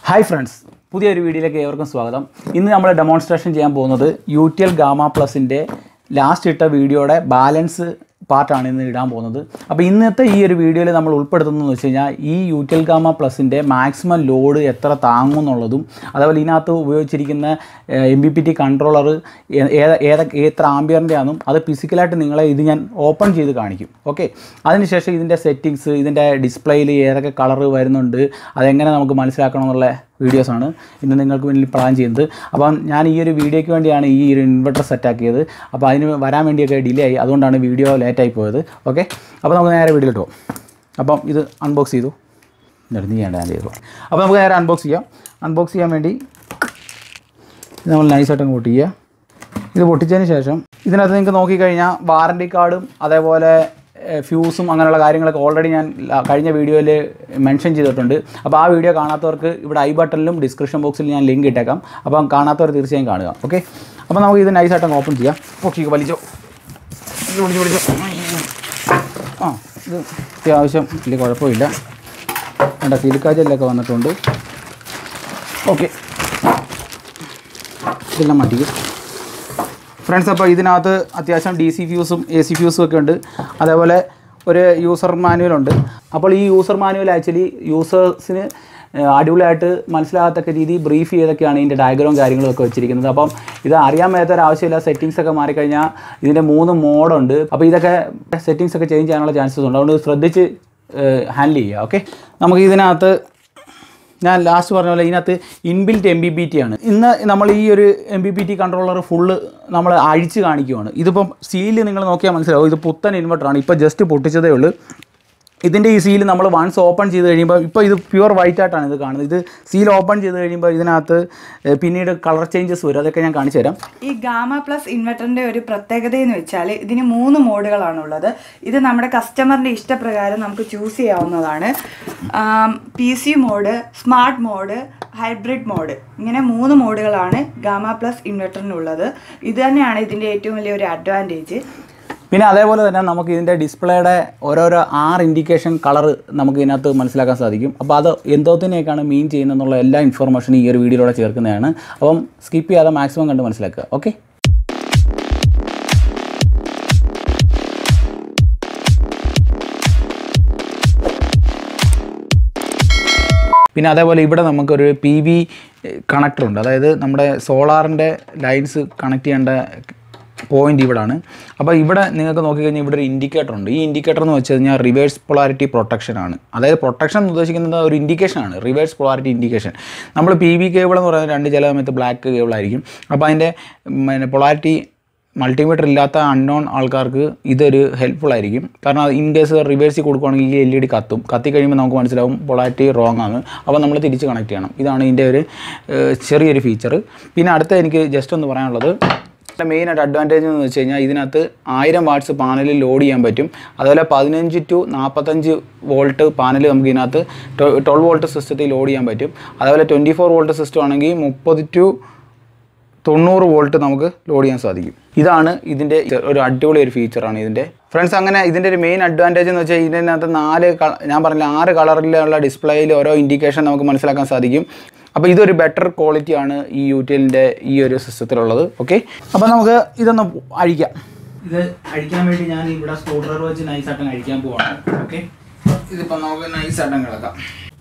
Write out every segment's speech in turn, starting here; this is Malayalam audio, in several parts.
ഹായ് ഫ്രണ്ട്സ് പുതിയൊരു വീഡിയോയിലേക്ക് ഏവർക്കും സ്വാഗതം ഇന്ന് നമ്മൾ ഡെമോൺസ്ട്രേഷൻ ചെയ്യാൻ പോകുന്നത് യു ടി എൽ ഗാമ പ്ലസിൻ്റെ ലാസ്റ്റ് ഇട്ട വീഡിയോയുടെ ബാലൻസ് പാർട്ടാണ് ഇന്ന് ഇടാൻ പോകുന്നത് അപ്പോൾ ഇന്നത്തെ ഈ ഒരു വീഡിയോയിൽ നമ്മൾ ഉൾപ്പെടുത്തുന്നതെന്ന് വെച്ച് കഴിഞ്ഞാൽ ഈ യു ടി എൽ ഗാമ പ്ലസിൻ്റെ മാക്സിമം ലോഡ് എത്ര താങ്ങും എന്നുള്ളതും അതേപോലെ ഇതിനകത്ത് ഉപയോഗിച്ചിരിക്കുന്ന M B P T controller ഏത് ഏതൊക്കെ എത്ര ആംബിയറിൻ്റെ ആണെന്നും അത് ഫിസിക്കലായിട്ട് നിങ്ങളെ ഇത് ഞാൻ ഓപ്പൺ ചെയ്ത് കാണിക്കും ഓക്കെ അതിനുശേഷം ഇതിൻ്റെ സെറ്റിങ്സ് ഇതിൻ്റെ ഡിസ്പ്ലേയിൽ ഏതൊക്കെ കളർ വരുന്നുണ്ട് അതെങ്ങനെ നമുക്ക് മനസ്സിലാക്കണം എന്നുള്ള വീഡിയോസാണ് ഇന്ന് നിങ്ങൾക്ക് വേണ്ടി പ്ലാൻ ചെയ്യുന്നത് അപ്പം ഞാൻ ഈ ഒരു വീഡിയോയ്ക്ക് വേണ്ടിയാണ് ഈ ഒരു ഇൻവെർട്ടർ സെറ്റാക്കിയത് അപ്പോൾ അതിന് വരാൻ വേണ്ടിയൊക്കെ ഡിലേ ആയി അതുകൊണ്ടാണ് വീഡിയോ ലേറ്റായി പോയത് ഓക്കെ അപ്പോൾ നമുക്ക് നേരെ വീഡിയോ കിട്ടുമോ അപ്പം ഇത് അൺബോക്സ് ചെയ്തു എന്നിട്ട് നീ വേണ്ട ഞാൻ ചെയ്തു അപ്പോൾ നമുക്ക് നേരെ അൺബോക്സ് ചെയ്യാം അൺബോക്സ് ചെയ്യാൻ വേണ്ടി ഇത് നമ്മൾ നൈസായിട്ട് അങ്ങ് പൊട്ടിക്കുക ഇത് പൊട്ടിച്ചതിന് ശേഷം ഇതിനകത്ത് നിങ്ങൾക്ക് നോക്കിക്കഴിഞ്ഞാൽ വാറണ്ടി കാർഡും അതേപോലെ ഏഹ്, ഫ്യൂസും അങ്ങനെയുള്ള കാര്യങ്ങളൊക്കെ ഓൾറെഡി ഞാൻ ല- കഴിഞ്ഞ വീഡിയോയിൽ മെൻഷൻ ചെയ്തിട്ടുണ്ട് അപ്പോൾ ആ വീഡിയോ കാണാത്തവർക്ക് ഇവിടെ ഐ ബട്ടണിലും ഡിസ്ക്രിപ്ഷൻ ബോക്സിൽ ഞാൻ ലിങ്ക് ഇട്ടേക്കാം അപ്പം കാണാത്തവർ തീർച്ചയായും കാണുക ഓക്കെ അപ്പോൾ നമുക്ക് ഇത് നൈസായിട്ട് അങ്ങ് ഓപ്പൺ ചെയ്യാം ഓക്കെ വലിച്ചോ ഇത് വിളിച്ചോ വിളിച്ചോ ആ ഇത് അത്യാവശ്യം വലിയ കുഴപ്പമില്ല വേണ്ട സിലിക്കാജല്ലൊക്കെ വന്നിട്ടുണ്ട് ഓക്കെ ഇതെല്ലാം മാറ്റിക്കും ഫ്രണ്ട്സ് അപ്പോൾ ഇതിനകത്ത് അത്യാവശ്യം ഡി സി ഫ്യൂസും എ സി ഫ്യൂസും ഒക്കെ ഉണ്ട് അതേപോലെ ഒരു യൂസർ മാനുവലുണ്ട് അപ്പോൾ ഈ യൂസർ മാനുവൽ ആക്ച്വലി യൂസേഴ്സിന് അടിപൊളിയായിട്ട് മനസ്സിലാകത്തക്ക രീതി ബ്രീഫ് ചെയ്തൊക്കെയാണ് ഇതിൻ്റെ ഡയഗ്രവും കാര്യങ്ങളും ഒക്കെ വെച്ചിരിക്കുന്നത് അപ്പം ഇത് അറിയാൻ മേലാത്ത ഒരു ആവശ്യമില്ല സെറ്റിങ്സ് ഒക്കെ മാറിക്കഴിഞ്ഞാൽ ഇതിൻ്റെ മൂന്ന് മോഡുണ്ട് അപ്പോൾ ഇതൊക്കെ സെറ്റിങ്സ് ഒക്കെ ചേഞ്ച് ചെയ്യാനുള്ള ചാൻസസ് ഉണ്ട് അതുകൊണ്ട് ശ്രദ്ധിച്ച് ഹാൻഡിൽ ചെയ്യുക ഓക്കെ നമുക്ക് ഇതിനകത്ത് ഞാൻ ലാസ്റ്റ് പറഞ്ഞ പോലെ ഇതിനകത്ത് inbuilt M B B T ആണ് ഇന്ന് നമ്മൾ ഈ ഒരു M B B T controller full നമ്മൾ അഴിച്ച് കാണിക്കുവാണ് ഇതിപ്പം സീല് നിങ്ങൾ നോക്കിയാൽ മനസ്സിലാവും ഇത് പുത്തൻ ഇൻവെർട്ടറാണ് ഇപ്പോൾ ജസ്റ്റ് പൊട്ടിച്ചതേ ഉള്ളൂ ഇതിൻ്റെ ഈ സീൽ നമ്മൾ വൺസ് ഓപ്പൺ ചെയ്ത് കഴിയുമ്പോൾ ഇപ്പോൾ ഇത് പ്യുവർ വൈറ്റ് ആയിട്ടാണ് ഇത് കാണുന്നത് ഇത് സീൽ ഓപ്പൺ ചെയ്ത് കഴിയുമ്പോൾ ഇതിനകത്ത് ഏഹ്, പിന്നീട് കളർ ചേഞ്ചസ് വരും അതൊക്കെ ഞാൻ കാണിച്ചു തരാം ഈ ഗാമ പ്ലസ് ഇൻവെർട്ടറിന്റെ ഒരു പ്രത്യേകത എന്ന് വെച്ചാൽ ഇതിന് മൂന്ന് മോഡുകളാണുള്ളത് ഇത് നമ്മുടെ കസ്റ്റമറിന്റെ ഇഷ്ടപ്രകാരം നമുക്ക് ചൂസ് ചെയ്യാവുന്നതാണ് P C mode smart mode hybrid mode ഇങ്ങനെ മൂന്ന് മോഡുകളാണ് ഗാമ പ്ലസ് ഇൻവെർട്ടറിനുള്ളത് ഇത് തന്നെയാണ് ഇതിന്റെ ഏറ്റവും വലിയ ഒരു അഡ്വാൻറ്റേജ് പിന്നെ അതേപോലെ തന്നെ നമുക്ക് ഇതിൻ്റെ ഡിസ്പ്ലേയുടെ ഓരോരോ ആറ് ഇൻഡിക്കേഷൻ കളർ നമുക്ക് ഇതിനകത്ത് മനസ്സിലാക്കാൻ സാധിക്കും അപ്പോൾ അത് എന്തോത്തിനെയൊക്കെയാണ് മീൻ ചെയ്യുന്നതെന്നുള്ള എല്ലാ ഇൻഫർമേഷനും ഈ ഒരു വീഡിയോയിലൂടെ ചേർക്കുന്നതാണ് അപ്പം സ്കിപ്പ് ചെയ്യാതെ മാക്സിമം കണ്ട് മനസ്സിലാക്കുക ഓക്കെ പിന്നെ അതേപോലെ ഇവിടെ നമുക്കൊരു പി വി കണക്ടർ ഉണ്ട് അതായത് നമ്മുടെ സോളാറിൻ്റെ ലൈൻസ് കണക്ട് ചെയ്യേണ്ട പോയിന്റ് ഇവിടാണ് അപ്പോൾ ഇവിടെ നിങ്ങൾക്ക് നോക്കിക്കഴിഞ്ഞാൽ ഇവിടെ ഒരു ഇൻഡിക്കേറ്റർ ഉണ്ട് ഈ ഇൻഡിക്കേറ്റർ എന്ന് വെച്ച് കഴിഞ്ഞാൽ റിവേഴ്സ് പൊളാരിറ്റി പ്രൊട്ടക്ഷൻ ആണ് അതായത് പ്രൊട്ടക്ഷൻ എന്ന് ഉദ്ദേശിക്കുന്നത് ഒരു ഇൻഡിക്കേഷൻ ആണ് റിവേഴ്സ് പൊളാരിറ്റി ഇൻഡിക്കേഷൻ നമ്മൾ പി വി കേബിൾ എന്ന് പറയുന്നത് രണ്ട് ചില സമയത്ത് ബ്ലാക്ക് കേബിൾ ആയിരിക്കും അപ്പോൾ അതിൻ്റെ പിന്നെ പൊളാരിറ്റി മൾട്ടിമീറ്റർ ഇല്ലാത്ത അൺനോൺ ആൾക്കാർക്ക് ഇതൊരു ഹെൽപ്ഫുൾ ആയിരിക്കും കാരണം ഇൻ കേസ് റിവേഴ്സിൽ കൊടുക്കുകയാണെങ്കിൽ ഈ എൽ ഇ ഡി കത്തും കത്തി കഴിയുമ്പോൾ നമുക്ക് മനസ്സിലാവും പൊളാരിറ്റി റോങ് ആണ് അപ്പോൾ നമ്മൾ തിരിച്ച് കണക്ട് ചെയ്യണം ഇതാണ് ഇതിൻ്റെ ഒരു ഏഹ്, ചെറിയൊരു ഫീച്ചർ പിന്നെ അടുത്ത എനിക്ക് ജസ്റ്റ് ഒന്ന് പറയാനുള്ളത് മെയിൻ ആയിട്ട് അഡ്വാൻറ്റേജ് എന്ന് വെച്ച് കഴിഞ്ഞാൽ ഇതിനകത്ത് ആയിരം വാട്ട്സ് പാനലിൽ ലോഡ് ചെയ്യാൻ പറ്റും അതുപോലെ പതിനഞ്ച് ടു നാൽപ്പത്തഞ്ച് വോൾട്ട് പാനൽ നമുക്ക് ഇതിനകത്ത് ട്വൽവ് വോൾട്ട് സിസ്റ്റത്തിൽ ലോഡ് ചെയ്യാൻ പറ്റും അതുപോലെ ട്വൻറ്റി ഫോർ വോൾട്ട് സിസ്റ്റം ആണെങ്കിൽ മുപ്പത് ടു തൊണ്ണൂറ് വോൾട്ട് നമുക്ക് ലോഡ് ചെയ്യാൻ സാധിക്കും ഇതാണ് ഇതിൻ്റെ ഒരു അടിപൊളി ഒരു ഫീച്ചറാണ് ഇതിൻ്റെ ഫ്രണ്ട്സ് അങ്ങനെ ഇതിൻ്റെ ഒരു മെയിൻ അഡ്വാൻറ്റേജ് എന്ന് വെച്ചാൽ ഇതിനകത്ത് നാല് കള- ഞാൻ പറഞ്ഞില്ല ആറ് കളറിലുള്ള ഡിസ്പ്ലേയിൽ ഓരോ ഇൻഡിക്കേഷൻ നമുക്ക് മനസ്സിലാക്കാൻ സാധിക്കും അപ്പോൾ ഇതൊരു ബെറ്റർ ക്വാളിറ്റിയാണ് ഈ യൂറ്റിലിൻ്റെ ഈ ഒരു സിസ്റ്റത്തിലുള്ളത് ഓക്കെ അപ്പോൾ നമുക്ക് ഇതൊന്ന് അഴിക്കാം ഇത് അഴിക്കാൻ വേണ്ടി ഞാൻ ഇവിടെ സ്ക്രൂ ഡ്രൈവർ വെച്ച് നൈസായിട്ട് അഴിക്കാൻ പോവാണ് ഓക്കെ ഇതിപ്പോൾ നമുക്ക് നൈസായിട്ട് കിടക്കാം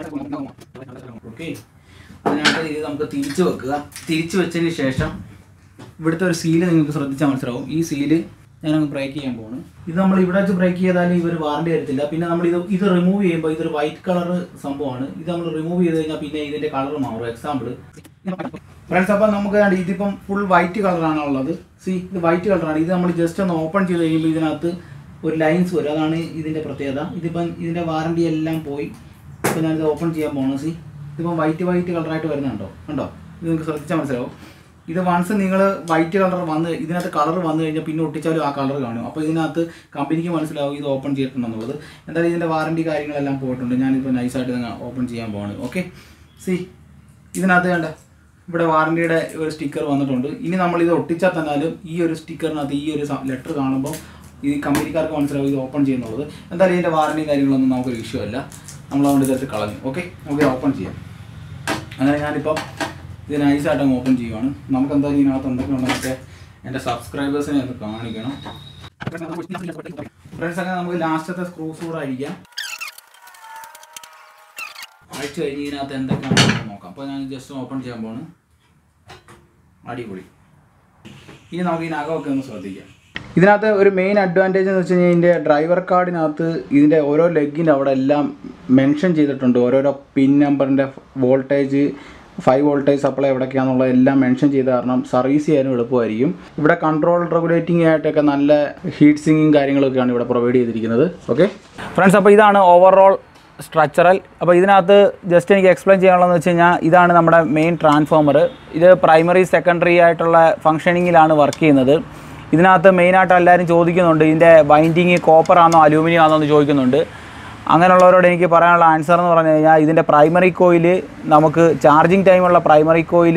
ഓക്കെ അതിനകത്ത് ഇത് നമുക്ക് തിരിച്ചു വെക്കുക തിരിച്ചു വെച്ചതിന് ശേഷം ഇവിടുത്തെ ഒരു സീല് നിങ്ങൾക്ക് ശ്രദ്ധിച്ചാൽ മനസ്സിലാവും ഈ സീല് ഞാനങ്ങ് ബ്രേക്ക് ചെയ്യാൻ പോവാണ് ഇത് നമ്മൾ ഇവിടെ വെച്ച് ബ്രേക്ക് ചെയ്താൽ ഇവർ വാറണ്ടി തരത്തില്ല പിന്നെ നമ്മൾ ഇത് ഇത് റിമൂവ് ചെയ്യുമ്പോൾ ഇതൊരു വൈറ്റ് കളർ സംഭവമാണ് ഇത് നമ്മൾ റിമൂവ് ചെയ്ത് കഴിഞ്ഞാൽ പിന്നെ ഇതിന്റെ കളർ മാറും എക്സാമ്പിൾ ഫ്രണ്ട്സ് അപ്പം നമുക്ക് കണ്ട് ഇതിപ്പം ഫുൾ വൈറ്റ് കളറാണ് ഉള്ളത് സി ഇത് വൈറ്റ് കളറാണ് ഇത് നമ്മൾ ജസ്റ്റ് ഒന്ന് ഓപ്പൺ ചെയ്ത് കഴിയുമ്പോൾ ഇതിനകത്ത് ഒരു ലൈൻസ് വരും അതാണ് ഇതിന്റെ പ്രത്യേകത ഇതിപ്പം ഇതിന്റെ വാറണ്ടി എല്ലാം പോയി ഇപ്പം ഞാനിത് ഓപ്പൺ ചെയ്യാൻ പോകണം സി ഇതിപ്പം വൈറ്റ് വൈറ്റ് കളറായിട്ട് വരുന്നുണ്ടോ കണ്ടോ ഇത് നിങ്ങൾക്ക് ശ്രദ്ധിച്ചാൽ മനസ്സിലാവും ഇത് വൺസ് നിങ്ങൾ വൈറ്റ് കളർ വന്ന് ഇതിനകത്ത് കളർ വന്നു കഴിഞ്ഞാൽ പിന്നെ ഒട്ടിച്ചാലും ആ കളർ കാണും അപ്പോൾ ഇതിനകത്ത് കമ്പനിക്ക് മനസ്സിലാവും ഇത് ഓപ്പൺ ചെയ്തിട്ടുണ്ടെന്നുള്ളത് എന്തായാലും ഇതിൻ്റെ വാറണ്ടി കാര്യങ്ങളെല്ലാം പോയിട്ടുണ്ട് ഞാനിപ്പോൾ നൈസായിട്ട് നിങ്ങൾ ഓപ്പൺ ചെയ്യാൻ പോവാണ് ഓക്കെ സി ഇതിനകത്ത് കണ്ട ഇവിടെ വാറണ്ടിയുടെ ഒരു സ്റ്റിക്കർ വന്നിട്ടുണ്ട് ഇനി നമ്മൾ ഇത് ഒട്ടിച്ചാൽ തന്നാലും ഈ ഒരു സ്റ്റിക്കറിനകത്ത് ഈ ഒരു ലെറ്റർ കാണുമ്പോൾ ഈ കമ്പനിക്കാർക്ക് മനസ്സിലാവും ഇത് ഓപ്പൺ ചെയ്യുന്നുള്ളത് എന്തായാലും ഇതിൻ്റെ വാറണ്ടി കാര്യങ്ങളൊന്നും നമുക്കൊരു ഇഷ്യൂ അല്ല നമ്മൾ അതുകൊണ്ട് ഇതെടുത്ത് കളഞ്ഞു ഓക്കെ നമുക്ക് ഓപ്പൺ ചെയ്യാം അങ്ങനെ ഞാനിപ്പം ഇത് നൈസായിട്ട് അങ്ങ് ഓപ്പൺ ചെയ്യുവാണ് നമുക്ക് എന്തായാലും ഇതിനകത്ത് എന്തൊക്കെ ഉണ്ടെന്നൊക്കെ എൻ്റെ സബ്സ്ക്രൈബേഴ്സിനെ ഒന്ന് കാണിക്കണം ഫ്രണ്ട്സ് അങ്ങനെ നമുക്ക് ലാസ്റ്റത്തെ സ്ക്രൂസ് കൂടെ അഴിക്കാം അഴിച്ചു കഴിഞ്ഞ് ഇതിനകത്ത് എന്തൊക്കെയാണെന്ന് നോക്കാം അപ്പോൾ ഞാൻ ജസ്റ്റ് ഓപ്പൺ ചെയ്യാൻ പോണ് അടിപൊളി ഇനി നമുക്ക് ഇതിനകമൊക്കെ ഒന്ന് ശ്രദ്ധിക്കാം ഇതിനകത്ത് ഒരു മെയിൻ അഡ്വാൻറ്റേജ് എന്ന് വെച്ച് കഴിഞ്ഞാൽ ഇതിൻ്റെ ഡ്രൈവർ കാർഡിനകത്ത് ഇതിൻ്റെ ഓരോ ലെഗിൻ്റെ അവിടെ എല്ലാം മെൻഷൻ ചെയ്തിട്ടുണ്ട് ഓരോരോ പിൻ നമ്പറിൻ്റെ വോൾട്ടേജ് ഫൈവ് വോൾട്ടേജ് സപ്ലൈ എവിടേക്കാണെന്നുള്ള എല്ലാം മെൻഷൻ ചെയ്ത കാരണം സർവീസ് ചെയ്യാനും എളുപ്പമായിരിക്കും ഇവിടെ കൺട്രോൾ റെഗുലേറ്റിംഗ് ആയിട്ടൊക്കെ നല്ല ഹീറ്റ് സിങ്ങിങ് കാര്യങ്ങളൊക്കെയാണ് ഇവിടെ പ്രൊവൈഡ് ചെയ്തിരിക്കുന്നത് ഓക്കെ ഫ്രണ്ട്സ് അപ്പോൾ ഇതാണ് ഓവറോൾ സ്ട്രക്ചറൽ അപ്പോൾ ഇതിനകത്ത് ജസ്റ്റ് എനിക്ക് എക്സ്പ്ലെയിൻ ചെയ്യാനുള്ളതെന്ന് വെച്ച് കഴിഞ്ഞാൽ ഇതാണ് നമ്മുടെ മെയിൻ ട്രാൻസ്ഫോമർ ഇത് പ്രൈമറി സെക്കൻഡറി ആയിട്ടുള്ള ഫംഗ്ഷനിങ്ങിലാണ് വർക്ക് ചെയ്യുന്നത് ഇതിനകത്ത് മെയിനായിട്ട് എല്ലാവരും ചോദിക്കുന്നുണ്ട് ഇതിൻ്റെ ബൈൻഡിങ് കോപ്പർ ആണോ അലൂമിനിയം ആണോ എന്ന് ചോദിക്കുന്നുണ്ട് അങ്ങനെയുള്ളവരോട് എനിക്ക് പറയാനുള്ള ആൻസർ എന്ന് പറഞ്ഞു കഴിഞ്ഞാൽ ഇതിൻ്റെ പ്രൈമറി കോയിൽ നമുക്ക് ചാർജിങ് ടൈമുള്ള പ്രൈമറി കോയിൽ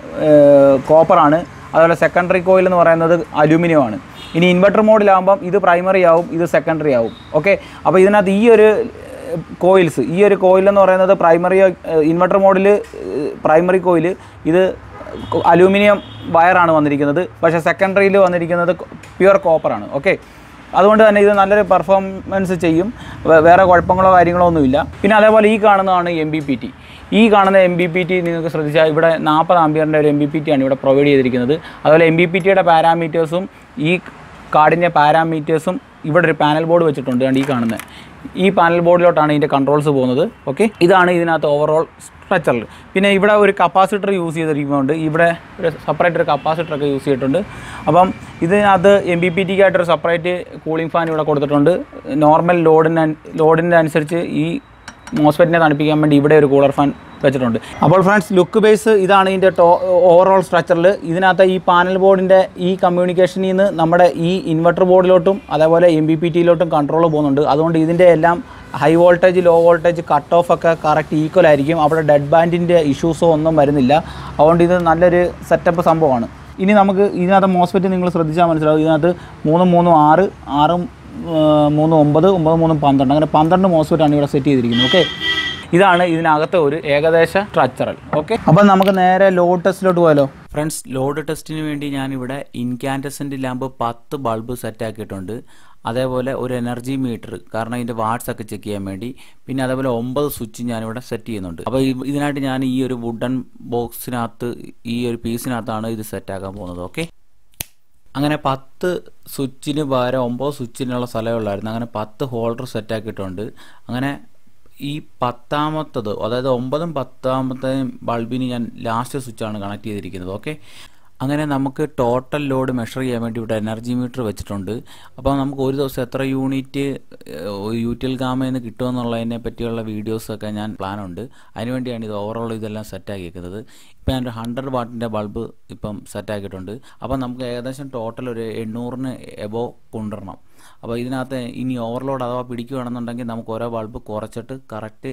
കോപ്പറാണ് അതുപോലെ സെക്കൻഡറി കോയിൽ എന്ന് പറയുന്നത് അലൂമിനിയം ആണ് ഇനി ഇൻവെർട്ടർ മോഡിലാകുമ്പം ഇത് പ്രൈമറി ആവും ഇത് സെക്കൻഡറി ആവും ഓക്കെ അപ്പോൾ ഇതിനകത്ത് ഈ ഒരു കോയിൽസ് ഈ ഒരു കോയിൽ എന്ന് പറയുന്നത് പ്രൈമറി ഇൻവെർട്ടർ മോഡിൽ പ്രൈമറി കോയിൽ ഇത് അലൂമിനിയം വയറാണ് വന്നിരിക്കുന്നത് പക്ഷേ സെക്കൻഡറിയിൽ വന്നിരിക്കുന്നത് പ്യുവർ കോപ്പറാണ് ഓക്കെ അതുകൊണ്ട് തന്നെ ഇത് നല്ലൊരു പെർഫോമൻസ് ചെയ്യും വേ- വേറെ കുഴപ്പങ്ങളോ കാര്യങ്ങളോ ഒന്നുമില്ല പിന്നെ അതേപോലെ ഈ കാണുന്നതാണ് എം ബി പി ടി ഈ കാണുന്ന എം ബി പി ടി നിങ്ങൾക്ക് ശ്രദ്ധിച്ചാൽ ഇവിടെ നാൽപ്പത് ആംബിയറിൻ്റെ ഒരു എം ബി പി ടി ആണ് ഇവിടെ പ്രൊവൈഡ് ചെയ്തിരിക്കുന്നത് അതുപോലെ എം ബി പി ടിയുടെ പാരാമീറ്റേഴ്സും ഈ കാർഡിൻ്റെ പാരാമീറ്റേഴ്സും ഇവിടെ ഒരു പാനൽ ബോർഡ് വെച്ചിട്ടുണ്ട് കണ്ട് ഈ കാണുന്നത് ഈ പാനൽ ബോർഡിലോട്ടാണ് ഇതിൻ്റെ കൺട്രോൾസ് പോകുന്നത് ഓക്കെ ഇതാണ് ഇതിനകത്ത് ഓവറോൾ സ്ട്രക്ചറിൽ പിന്നെ ഇവിടെ ഒരു കപ്പാസിറ്റർ യൂസ് ചെയ്തിരിക്കുന്നുണ്ട് ഇവിടെ ഒരു സെപ്പറേറ്റ് ഒരു കപ്പാസിറ്റർ ഒക്കെ യൂസ് ചെയ്തിട്ടുണ്ട് അപ്പം ഇതിനകത്ത് എം ബി പി ടിക്ക് ആയിട്ടൊരു സെപ്പറേറ്റ് കൂളിംഗ് ഫാൻ ഇവിടെ കൊടുത്തിട്ടുണ്ട് നോർമൽ ലോഡിന് ലോഡിൻ്റെ അനുസരിച്ച് ഈ മോസ്ഫെറ്റിനെ തണുപ്പിക്കാൻ വേണ്ടി ഇവിടെ ഒരു കൂളർ ഫാൻ വെച്ചിട്ടുണ്ട് അപ്പോൾ ഫ്രണ്ട്സ് ലുക്ക് ബേസ് ഇതാണ് ഇതിൻ്റെ ടോ ഓവറോൾ സ്ട്രക്ചറിൽ ഇതിനകത്ത് ഈ പാനൽ ബോർഡിൻ്റെ ഈ കമ്മ്യൂണിക്കേഷനിൽ നിന്ന് നമ്മുടെ ഈ ഇൻവെർട്ടർ ബോർഡിലോട്ടും അതേപോലെ എം ബി പി ടിയിലോട്ടും കൺട്രോൾ പോകുന്നുണ്ട് അതുകൊണ്ട് ഇതിൻ്റെ എല്ലാം high voltage low voltage cut off ഒക്കെ കറക്റ്റ് ഈക്വൽ ആയിരിക്കും അവിടെ ഡെഡ് ബാൻഡിൻ്റെ ഇഷ്യൂസോ ഒന്നും വരുന്നില്ല അതുകൊണ്ട് ഇത് നല്ലൊരു സെറ്റപ്പ് സംഭവമാണ് ഇനി നമുക്ക് ഇതിനകത്ത് മോസ്ഫെറ്റ് നിങ്ങൾ ശ്രദ്ധിച്ചാൽ മനസ്സിലാവും ഇതിനകത്ത് മൂന്നും മൂന്നും ആറ് ആറും ആ, മൂന്ന് ഒമ്പത് ഒമ്പത് മൂന്നും പന്ത്രണ്ട് അങ്ങനെ പന്ത്രണ്ട് മോസ്ഫെറ്റാണ് ഇവിടെ സെറ്റ് ചെയ്തിരിക്കുന്നത് ഓക്കെ ഇതാണ് ഇതിനകത്തെ ഒരു ഏകദേശ സ്ട്രക്ചറൽ ഓക്കെ അപ്പം നമുക്ക് നേരെ ലോഡ് ടെസ്റ്റിലോട്ട് പോയാലോ ഫ്രണ്ട്സ് ലോഡ് ടെസ്റ്റിന് വേണ്ടി ഞാനിവിടെ ഇൻകാൻഡസെൻ്റ് ലാമ്പ് പത്ത് ബൾബ് സെറ്റ് ആക്കിയിട്ടുണ്ട് അതേപോലെ ഒരു എനർജി മീറ്റർ കാരണം ഇതിൻ്റെ വാട്ട്സ് ഒക്കെ ചെക്ക് ചെയ്യാൻ വേണ്ടി പിന്നെ അതേപോലെ ഒമ്പത് സ്വിച്ച് ഞാനിവിടെ സെറ്റ് ചെയ്യുന്നുണ്ട് അപ്പോൾ ഈ- ഇതിനായിട്ട് ഞാൻ ഈ ഒരു വുഡൻ ബോക്സിനകത്ത് ഈ ഒരു പീസിനകത്താണ് ഇത് സെറ്റ് ആക്കാൻ പോകുന്നത് ഓക്കെ അങ്ങനെ പത്ത് സ്വിച്ചിന് പകരം ഒമ്പത് സ്വിച്ചിനുള്ള സ്ഥലമേ ഉള്ളായിരുന്നു അങ്ങനെ പത്ത് ഹോൾഡർ സെറ്റ് ആക്കിയിട്ടുണ്ട് അങ്ങനെ ഈ പത്താമത്തത് അതായത് ഒമ്പതും പത്താമത്തെയും ബൾബിന് ഞാൻ ലാസ്റ്റ് സ്വിച്ചാണ് കണക്ട് ചെയ്തിരിക്കുന്നത് ഓക്കെ അങ്ങനെ നമുക്ക് ടോട്ടൽ ലോഡ് മെഷർ ചെയ്യാൻ വേണ്ടി ഇവിടെ എനർജി മീറ്റർ വെച്ചിട്ടുണ്ട് അപ്പോൾ നമുക്ക് ഒരു ദിവസം എത്ര യൂണിറ്റ് യൂറ്റിൽ ഗാമയിൽ നിന്ന് കിട്ടുമെന്നുള്ളതിനെ പറ്റിയുള്ള വീഡിയോസൊക്കെ ഞാൻ പ്ലാൻ ഉണ്ട് അതിനുവേണ്ടിയാണ് ഇത് ഓവറോൾ ഇതെല്ലാം സെറ്റ് ആക്കിയിരിക്കുന്നത് ഇപ്പം ഞാൻ ഒരു ഹൺഡ്രഡ് വാട്ടിൻ്റെ ബൾബ് ഇപ്പം സെറ്റ് ആക്കിയിട്ടുണ്ട് അപ്പം നമുക്ക് ഏകദേശം ടോട്ടൽ ഒരു എണ്ണൂറിന് എബോ കൊണ്ടുവരണം അപ്പോൾ ഇതിനകത്ത് ഇനി ഓവർലോഡ് അഥവാ പിടിക്കുകയാണെന്നുണ്ടെങ്കിൽ നമുക്ക് ഓരോ ബൾബ് കുറച്ചിട്ട് കറക്റ്റ്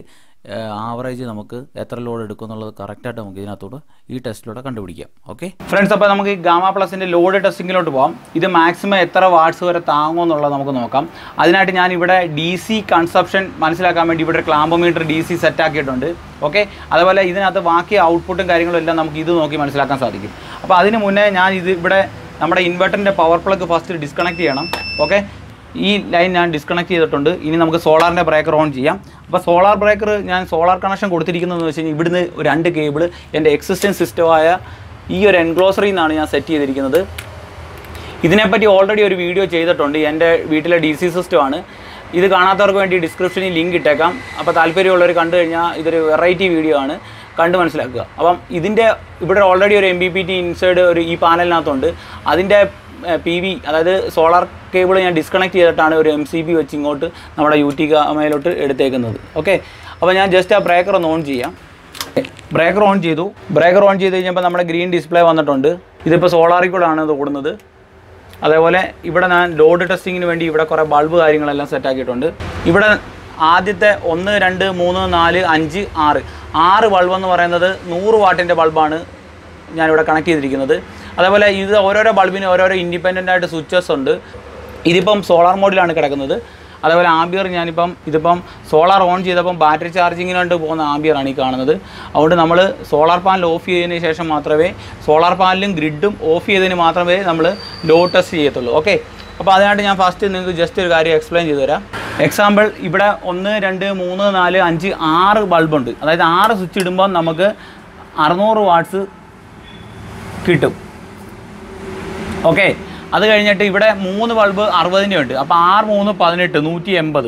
ആവറേജ് നമുക്ക് എത്ര ലോഡ് എടുക്കും എന്നുള്ളത് കറക്റ്റായിട്ട് നമുക്ക് ഇതിനകത്തോട് ഈ ടെസ്റ്റിലൂടെ കണ്ടുപിടിക്കാം ഓക്കെ ഫ്രണ്ട്സ് അപ്പോൾ നമുക്ക് ഈ ഗാമ പ്ലസിൻ്റെ ലോഡ് ടെസ്റ്റിങ്ങിലോട്ട് പോകാം ഇത് മാക്സിമം എത്ര വാട്ട്സ് വരെ താങ്ങുമെന്നുള്ളത് നമുക്ക് നോക്കാം അതിനായിട്ട് ഞാൻ ഇവിടെ ഡി സി കൺസപ്ഷൻ മനസ്സിലാക്കാൻ വേണ്ടി ഇവിടെ ഒരു ക്ലാമ്പോമീറ്റർ ഡി സി സെറ്റ് ആക്കിയിട്ടുണ്ട് ഓക്കെ അതുപോലെ ഇതിനകത്ത് ബാക്കി ഔട്ട്പുട്ടും കാര്യങ്ങളും എല്ലാം നമുക്ക് ഇത് നോക്കി മനസ്സിലാക്കാൻ സാധിക്കും അപ്പോൾ അതിന് മുന്നേ ഞാൻ ഇത് ഇവിടെ നമ്മുടെ ഇൻവെർട്ടറിൻ്റെ പവർ പ്ലഗ് ഫസ്റ്റ് ഡിസ്കണക്ട് ചെയ്യണം ഓക്കെ ഈ ലൈൻ ഞാൻ ഡിസ്കണക്ട് ചെയ്തിട്ടുണ്ട് ഇനി നമുക്ക് സോളാറിൻ്റെ ബ്രേക്കർ ഓൺ ചെയ്യാം അപ്പോൾ സോളാർ ബ്രേക്കർ ഞാൻ സോളാർ കണക്ഷൻ കൊടുത്തിരിക്കുന്നതെന്ന് വെച്ച് കഴിഞ്ഞാൽ ഇവിടുന്ന് ഒരു രണ്ട് കേബിൾ എൻ്റെ എക്സിസ്റ്റൻസ് സിസ്റ്റമായ ഈ ഒരു എൻക്ലോസറിൽ നിന്നാണ് ഞാൻ സെറ്റ് ചെയ്തിരിക്കുന്നത് ഇതിനെപ്പറ്റി ഓൾറെഡി ഒരു വീഡിയോ ചെയ്തിട്ടുണ്ട് എൻ്റെ വീട്ടിലെ ഡി സി സിസ്റ്റമാണ് ഇത് കാണാത്തവർക്ക് വേണ്ടി ഡിസ്ക്രിപ്ഷനിൽ ലിങ്ക് ഇട്ടേക്കാം അപ്പോൾ താല്പര്യമുള്ളവർ കണ്ടു കഴിഞ്ഞാൽ ഇതൊരു വെറൈറ്റി വീഡിയോ ആണ് കണ്ട് മനസ്സിലാക്കുക അപ്പം ഇതിൻ്റെ ഇവിടെ ഓൾറെഡി ഒരു M B P T inside ഒരു ഈ പാനലിനകത്തുണ്ട് അതിൻ്റെ പി വി അതായത് സോളാർ കേബിൾ ഞാൻ ഡിസ്കണക്ട് ചെയ്തിട്ടാണ് ഒരു എം സി ബി വെച്ച് ഇങ്ങോട്ട് നമ്മുടെ യു ടി മേലോട്ട് എടുത്തേക്കുന്നത് ഓക്കെ അപ്പോൾ ഞാൻ ജസ്റ്റ് ആ ബ്രേക്കർ ഒന്ന് ഓൺ ചെയ്യാം ബ്രേക്കർ ഓൺ ചെയ്തു ബ്രേക്കർ ഓൺ ചെയ്ത് കഴിഞ്ഞപ്പോൾ നമ്മുടെ ഗ്രീൻ ഡിസ്പ്ലേ വന്നിട്ടുണ്ട് ഇതിപ്പോൾ സോളാറിൽ കൂടെയാണ് ഇത് ഓടുന്നത് അതേപോലെ ഇവിടെ ഞാൻ ലോഡ് ടെസ്റ്റിങ്ങിന് വേണ്ടി ഇവിടെ കുറേ ബൾബ് കാര്യങ്ങളെല്ലാം സെറ്റ് ആക്കിയിട്ടുണ്ട് ഇവിടെ ആദ്യത്തെ ഒന്ന് രണ്ട് മൂന്ന് നാല് അഞ്ച് ആറ് ആറ് ബൾബ് എന്ന് പറയുന്നത് നൂറ് വാട്ടിൻ്റെ ബൾബാണ് ഞാനിവിടെ കണക്ട് ചെയ്തിരിക്കുന്നത് അതേപോലെ ഇത് ഓരോരോ ബൾബിന് ഓരോരോ ഇൻഡിപെൻഡൻ്റ് ആയിട്ട് സ്വിച്ചസ് ഉണ്ട് ഇതിപ്പം സോളാർ മോഡിലാണ് കിടക്കുന്നത് അതേപോലെ ആംബിയർ ഞാനിപ്പം ഇതിപ്പം സോളാർ ഓൺ ചെയ്തപ്പം ബാറ്ററി ചാർജിങ്ങിന് വേണ്ടി പോകുന്ന ആംബിയറാണ് ഈ കാണുന്നത് അതുകൊണ്ട് നമ്മൾ സോളാർ പാനൽ ഓഫ് ചെയ്തതിന് ശേഷം മാത്രമേ സോളാർ പാനലും ഗ്രിഡും ഓഫ് ചെയ്തതിന് മാത്രമേ നമ്മൾ ലോ ടെസ്റ്റ് ചെയ്യത്തുള്ളൂ ഓക്കെ അപ്പോൾ അതിനായിട്ട് ഞാൻ ഫസ്റ്റ് നിങ്ങൾക്ക് ജസ്റ്റ് ഒരു കാര്യം എക്സ്പ്ലെയിൻ ചെയ്തു തരാം എക്സാമ്പിൾ ഇവിടെ ഒന്ന് രണ്ട് മൂന്ന് നാല് അഞ്ച് ആറ് ബൾബുണ്ട് അതായത് ആറ് സ്വിച്ച് ഇടുമ്പോൾ നമുക്ക് അറുന്നൂറ് വാട്ട്സ് കിട്ടും ഓക്കെ അത് കഴിഞ്ഞിട്ട് ഇവിടെ മൂന്ന് ബൾബ് അറുപതിൻ്റെ ഉണ്ട് അപ്പോൾ ആറ് മൂന്ന് പതിനെട്ട് നൂറ്റി എൺപത്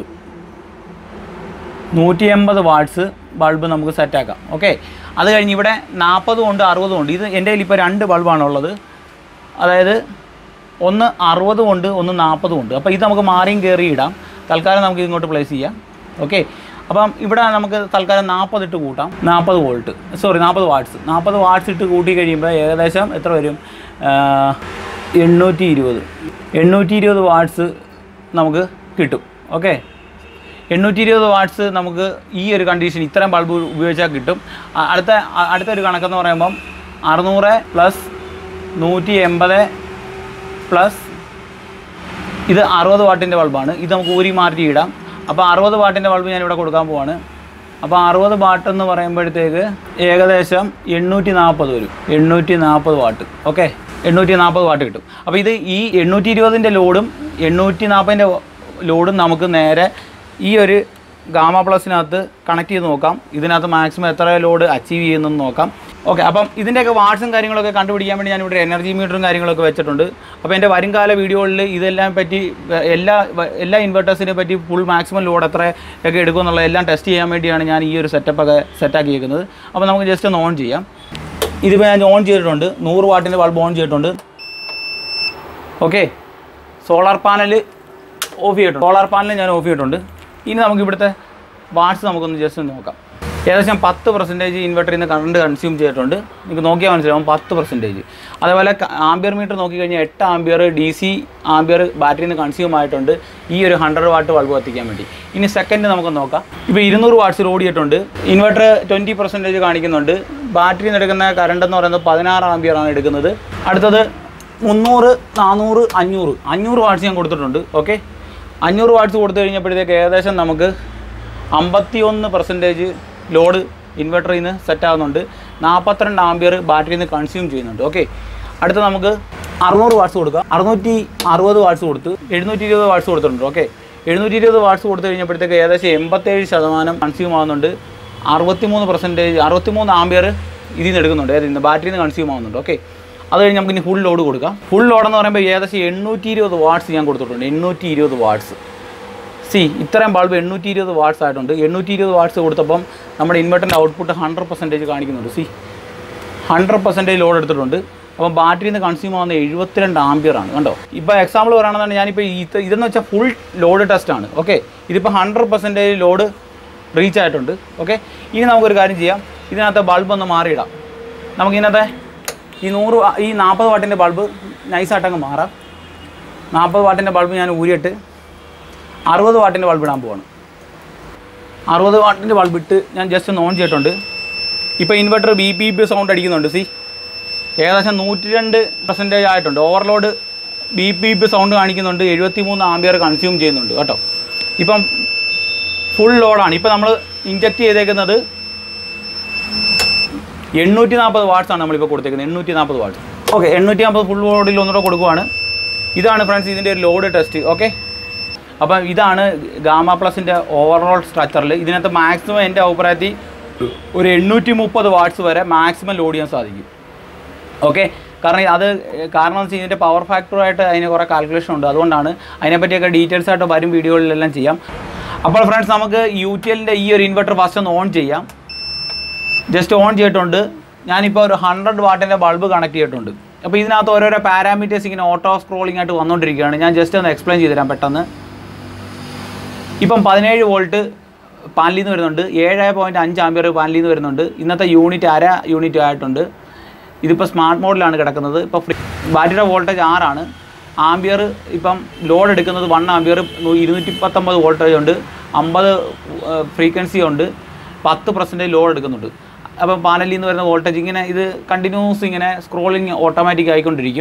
നൂറ്റി എൺപത് വാട്ട്സ് ബൾബ് നമുക്ക് സെറ്റാക്കാം ഓക്കെ അത് കഴിഞ്ഞ് ഇവിടെ നാൽപ്പതും ഉണ്ട് അറുപതും ഉണ്ട് ഇത് എൻ്റെ കയ്യിൽ ഇപ്പോൾ രണ്ട് ബൾബാണ് ഉള്ളത് അതായത് ഒന്ന് അറുപതും ഉണ്ട് ഒന്ന് നാൽപ്പതും ഉണ്ട് അപ്പോൾ ഇത് നമുക്ക് മാറിയും കയറി ഇടാം തൽക്കാലം നമുക്ക് ഇങ്ങോട്ട് പ്ലേസ് ചെയ്യാം ഓക്കെ അപ്പം ഇവിടെ നമുക്ക് തൽക്കാലം നാൽപ്പത് ഇട്ട് കൂട്ടാം നാൽപ്പത് വോൾട്ട് സോറി നാൽപ്പത് വാട്ട്സ് നാൽപ്പത് വാട്ട്സ് ഇട്ട് കൂട്ടി കഴിയുമ്പോൾ ഏകദേശം എത്ര വരും ആ, എണ്ണൂറ്റി ഇരുപത് എണ്ണൂറ്റി ഇരുപത് വാട്ട്സ് നമുക്ക് കിട്ടും ഓക്കെ എണ്ണൂറ്റി ഇരുപത് വാട്ട്സ് നമുക്ക് ഈ ഒരു കണ്ടീഷൻ ഇത്തരം ബൾബ് ഉപയോഗിച്ചാൽ കിട്ടും അ- അടുത്ത അ- അടുത്തൊരു കണക്കെന്ന് പറയുമ്പം അറുന്നൂറ് പ്ലസ് നൂറ്റി എൺപത് പ്ലസ് ഇത് അറുപത് വാട്ടിൻ്റെ ബൾബാണ് ഇത് നമുക്ക് ഊരി മാറ്റി ഇടാം അപ്പോൾ അറുപത് വാട്ടിൻ്റെ ബൾബ് ഞാൻ ഇവിടെ കൊടുക്കാൻ പോവാണ് അപ്പോൾ അറുപത് വാട്ട് എന്ന് പറയുമ്പോഴത്തേക്ക് ഏകദേശം എണ്ണൂറ്റി നാൽപ്പത് വരും എണ്ണൂറ്റി നാൽപ്പത് വാട്ട് ഓക്കെ എണ്ണൂറ്റി നാൽപ്പത് വാട്ട് കിട്ടും അപ്പോൾ ഇത് ഈ എണ്ണൂറ്റി ഇരുപതിൻ്റെ ലോഡും എണ്ണൂറ്റി നാൽപ്പതിൻ്റെ ലോഡും നമുക്ക് നേരെ ഈ ഒരു ഗാമ പ്ലസിനകത്ത് കണക്ട് ചെയ്ത് നോക്കാം ഇതിനകത്ത് മാക്സിമം എത്ര ലോഡ് അച്ചീവ് ചെയ്യുന്നെന്ന് നോക്കാം ഓക്കെ അപ്പം ഇതിൻ്റെയൊക്കെ വാട്സും കാര്യങ്ങളൊക്കെ കണ്ടുപിടിക്കാൻ വേണ്ടി ഞാനിവിടെ എനർജി മീറ്ററും കാര്യങ്ങളൊക്കെ വെച്ചിട്ടുണ്ട് അപ്പോൾ എൻ്റെ വരുംകാല വീഡിയോകളിൽ ഇതെല്ലാം പറ്റി വ- എല്ലാ വ- എല്ലാ ഇൻവെർട്ടേഴ്സിനെ പറ്റി ഫുൾ മാക്സിമം ലോഡ് എത്ര ഒക്കെ എടുക്കും എന്നുള്ള എല്ലാം ടെസ്റ്റ് ചെയ്യാൻ വേണ്ടിയാണ് ഞാൻ ഈ ഒരു സെറ്റപ്പ് ഒക്കെ സെറ്റാക്കിയിരിക്കുന്നത് അപ്പോൾ നമുക്ക് ജസ്റ്റ് ഒന്ന് ഓൺ ചെയ്യാം ഇതിപ്പോൾ ഞാൻ ഓൺ ചെയ്തിട്ടുണ്ട് നൂറ് വാട്ടിൻ്റെ ബൾബ് ഓൺ ചെയ്തിട്ടുണ്ട് ഓക്കെ സോളാർ പാനൽ ഓഫ് ചെയ്തിട്ടുണ്ട് സോളാർ പാനൽ ഞാൻ ഓഫ് ചെയ്തിട്ടുണ്ട് ഇനി നമുക്ക് ഇവിടുത്തെ വാട്ട്സ് നമുക്കൊന്ന് ജസ്റ്റ് ഒന്ന് നോക്കാം ഏകദേശം പത്ത് പെർസെൻറ്റേജ് ഇൻവെർട്ടറിൽ നിന്ന് കറണ്ട് കൺസ്യൂം ചെയ്തിട്ടുണ്ട് നിങ്ങൾക്ക് നോക്കിയാൽ മനസ്സിലാവും പത്ത് പെർസെൻറ്റേജ് അതേപോലെ ആംബിയർ മീറ്റർ നോക്കിക്കഴിഞ്ഞാൽ എട്ട് ആംബിയർ ഡി സി ആംബിയർ ബാറ്ററിയിൽ നിന്ന് കൺസ്യൂം ആയിട്ടുണ്ട് ഈ ഒരു ഹൺഡ്രഡ് വാട്ട് ബൾബ് കത്തിക്കാൻ വേണ്ടി ഇനി സെക്കൻഡ് നമുക്ക് നോക്കാം ഇപ്പോൾ ഇരുന്നൂറ് വാട്ട്സ് ഓടിയിട്ടുണ്ട് ഇൻവെർട്ടർ ട്വൻറ്റി പെർസെൻറ്റേജ് കാണിക്കുന്നുണ്ട് ബാറ്ററിയിൽ നിന്ന് എടുക്കുന്ന കറണ്ട് എന്ന് പറയുന്നത് പതിനാറ് ആംബിയർ ആണ് എടുക്കുന്നത് അടുത്തത് മുന്നൂറ് നാനൂറ് അഞ്ഞൂറ് അഞ്ഞൂറ് വാട്ട്സ് ഞാൻ കൊടുത്തിട്ടുണ്ട് ഓക്കെ അഞ്ഞൂറ് വാട്ട്സ് കൊടുത്തു കഴിഞ്ഞപ്പോഴത്തേക്ക് ഏകദേശം നമുക്ക് അമ്പത്തി ഒന്ന് പെർസെൻറ്റേജ് ലോഡ് ഇൻവെർട്ടറിൽ നിന്ന് സെറ്റ് ആകുന്നുണ്ട് നാൽപ്പത്തിരണ്ട് ആംബിയർ ബാറ്ററിയിൽ നിന്ന് കൺസ്യൂം ചെയ്യുന്നുണ്ട് ഓക്കെ അടുത്ത നമുക്ക് അറുന്നൂറ് വാട്ട്സ് കൊടുക്കാം അറുന്നൂറ്റി അറുപത് വാട്ട്സ് കൊടുത്ത് എഴുന്നൂറ്റി ഇരുപത് വാട്ട്സ് കൊടുത്തിട്ടുണ്ട് ഓക്കെ എഴുന്നൂറ്റി ഇരുപത് വാട്ട്സ് കൊടുത്തു കഴിഞ്ഞപ്പോഴത്തേക്ക് ഏകദേശം എൺപത്തേഴ് ശതമാനം കൺസ്യൂം ആകുന്നുണ്ട് അറുപത്തിമൂന്ന് പെർസെൻറ്റേജ് അറുപത്തിമൂന്ന് ആംബിയർ ഇതിൽ നിന്ന് എടുക്കുന്നുണ്ട് ഏതിൽ നിന്ന് ബാറ്ററിയിൽ നിന്ന് കൺസ്യൂം ആവുന്നുണ്ട് ഓക്കെ അത് കഴിഞ്ഞ് നമുക്ക് ഇനി ഫുൾ ലോഡ് കൊടുക്കാം ഫുൾ ലോഡ് എന്ന് പറയുമ്പോൾ ഏകദേശം എണ്ണൂറ്റി ഇരുപത് വാട്ട്സ് ഞാൻ കൊടുത്തിട്ടുണ്ട് എണ്ണൂറ്റി ഇരുപത് വാട്ട്സ് സി ഇത്രയും ബൾബ് എണ്ണൂറ്റി ഇരുപത് വാട്ട്സ് ആയിട്ടുണ്ട് എണ്ണൂറ്റി ഇരുപത് വാട്ട്സ് കൊടുത്തപ്പം നമ്മുടെ ഇൻവെർട്ടറിൻ്റെ ഔട്ട്പുട്ട് ഹൺഡ്രഡ് പെർസെൻറ്റേജ് കാണിക്കുന്നുണ്ട് സി ഹൺഡ്രഡ് പെർസെൻറ്റേജ് ലോഡ് എടുത്തിട്ടുണ്ട് അപ്പം ബാറ്ററിയിൽ നിന്ന് കൺസ്യൂം ആവുന്ന എഴുപത്തിരണ്ട് ആംബിയർ ആണ് കണ്ടോ ഇപ്പോൾ എക്സാമ്പിൾ പറയുകയാണെന്നുണ്ടെങ്കിൽ ഞാനിപ്പോൾ ഇത് ഇതെന്ന് വെച്ചാൽ ഫുൾ ലോഡ് ടെസ്റ്റ് ആണ് ഓക്കെ ഇതിപ്പോൾ ഹൺഡ്രഡ് പെർസെൻറ്റേജ് ലോഡ് റീച്ച് ആയിട്ടുണ്ട് ഓക്കെ ഇനി നമുക്കൊരു കാര്യം ചെയ്യാം ഇതിനകത്ത് ബൾബ് ഒന്ന് മാറിയിടാം നമുക്കിതിനകത്തെ ഈ നൂറ് വാ- ഈ നാൽപ്പത് വാട്ടിൻ്റെ ബൾബ് നൈസായിട്ടങ്ങ് മാറാം നാൽപ്പത് വാട്ടിൻ്റെ ബൾബ് ഞാൻ ഊരിയിട്ട് അറുപത് വാട്ടിൻ്റെ ബൾബ് ഇടാൻ പോവാണ് അറുപത് വാട്ടിൻ്റെ ബൾബ് ഇട്ട് ഞാൻ ജസ്റ്റ് ഒന്ന് ഓൺ ചെയ്തിട്ടുണ്ട് ഇപ്പോൾ inverter B P P sound അടിക്കുന്നുണ്ട് സി ഏകദേശം നൂറ്റി രണ്ട് പെർസെൻറ്റേജ് ആയിട്ടുണ്ട് overload B P P sound കാണിക്കുന്നുണ്ട് എഴുപത്തി മൂന്ന് ആംബിയർ കൺസ്യൂം ചെയ്യുന്നുണ്ട് കേട്ടോ ഇപ്പം ഫുൾ ലോഡാണ് ഇപ്പം നമ്മൾ ഇഞ്ചക്ട് ചെയ്തേക്കുന്നത് എണ്ണൂറ്റി നാൽപ്പത് വാട്ട്സ് ആണ് നമ്മളിപ്പോൾ കൊടുത്തേക്കുന്നത് എണ്ണൂറ്റി നാൽപ്പത് വാട്ട്സ് ഓക്കെ എണ്ണൂറ്റി നാൽപ്പത് ഫുൾ ലോഡിൽ ഒന്നുകൂടെ കൊടുക്കുവാണ് ഇതാണ് ഫ്രണ്ട്സ് ഇതിൻ്റെ ഒരു ലോഡ് ടെസ്റ്റ് ഓക്കെ അപ്പം ഇതാണ് ഗാമ പ്ലസിൻ്റെ ഓവറോൾ സ്ട്രക്ചറിൽ ഇതിനകത്ത് മാക്സിമം എൻ്റെ അഭിപ്രായത്തിൽ ഒരു എണ്ണൂറ്റി മുപ്പത് വാട്ട്സ് വരെ മാക്സിമം ലോഡ് ചെയ്യാൻ സാധിക്കും ഓക്കെ കാരണം അത് കാരണം എന്ന് വെച്ചാൽ ഇതിൻ്റെ പവർ ഫാക്ടറുമായിട്ട് അതിന് കുറേ കാൽക്കുലേഷൻ ഉണ്ട് അതുകൊണ്ടാണ് അതിനെപ്പറ്റിയൊക്കെ ഡീറ്റെയിൽസ് ആയിട്ട് വരും വീഡിയോകളിലെല്ലാം ചെയ്യാം അപ്പോൾ ഫ്രണ്ട്സ് നമുക്ക് യു ടി എല്ലിൻ്റെ ഈ ഒരു ഇൻവെർട്ടർ ഫസ്റ്റ് ഒന്ന് ഓൺ ചെയ്യാം ജസ്റ്റ് ഓൺ ചെയ്തിട്ടുണ്ട് ഞാനിപ്പോൾ ഒരു ഹൺഡ്രഡ് വാട്ടിൻ്റെ ബൾബ് കണക്ട് ചെയ്തിട്ടുണ്ട് അപ്പോൾ ഇതിനകത്ത് ഓരോരോ പാരാമീറ്റേഴ്സ് ഇങ്ങനെ ഓട്ടോ സ്ക്രോളിംഗ് ആയിട്ട് വന്നുകൊണ്ടിരിക്കുകയാണ് ഞാൻ ജസ്റ്റ് ഒന്ന് എക്സ്പ്ലെയിൻ ചെയ്ത് തരാം പെട്ടെന്ന് ഇപ്പം പതിനേഴ് വോൾട്ട് പാനലിൽ നിന്ന് വരുന്നുണ്ട് ഏഴ് പോയിൻറ്റ് അഞ്ച് ആംബിയർ പാനലിൽ നിന്ന് വരുന്നുണ്ട് ഇന്നത്തെ യൂണിറ്റ് അര യൂണിറ്റ് ആയിട്ടുണ്ട് ഇതിപ്പോൾ സ്മാർട്ട് മോഡിലാണ് കിടക്കുന്നത് ഇപ്പോൾ ഫ്രീ ബാറ്ററിയുടെ വോൾട്ടേജ് ആറാണ് ആംബിയർ ഇപ്പം ലോഡ് എടുക്കുന്നത് വൺ ആംബിയർ ഇരുന്നൂറ്റി പത്തൊമ്പത് വോൾട്ടേജ് ഉണ്ട് അമ്പത് ഫ്രീക്വൻസി ഉണ്ട് പത്ത് പെർസെൻറ്റേജ് ലോഡ് എടുക്കുന്നുണ്ട് അപ്പം പാനലിൽ നിന്ന് വരുന്ന വോൾട്ടേജ് ഇങ്ങനെ ഇത് കണ്ടിന്യൂസ് ഇങ്ങനെ സ്ക്രോളിങ് ഓട്ടോമാറ്റിക് ആയിക്കൊണ്ടിരിക്കും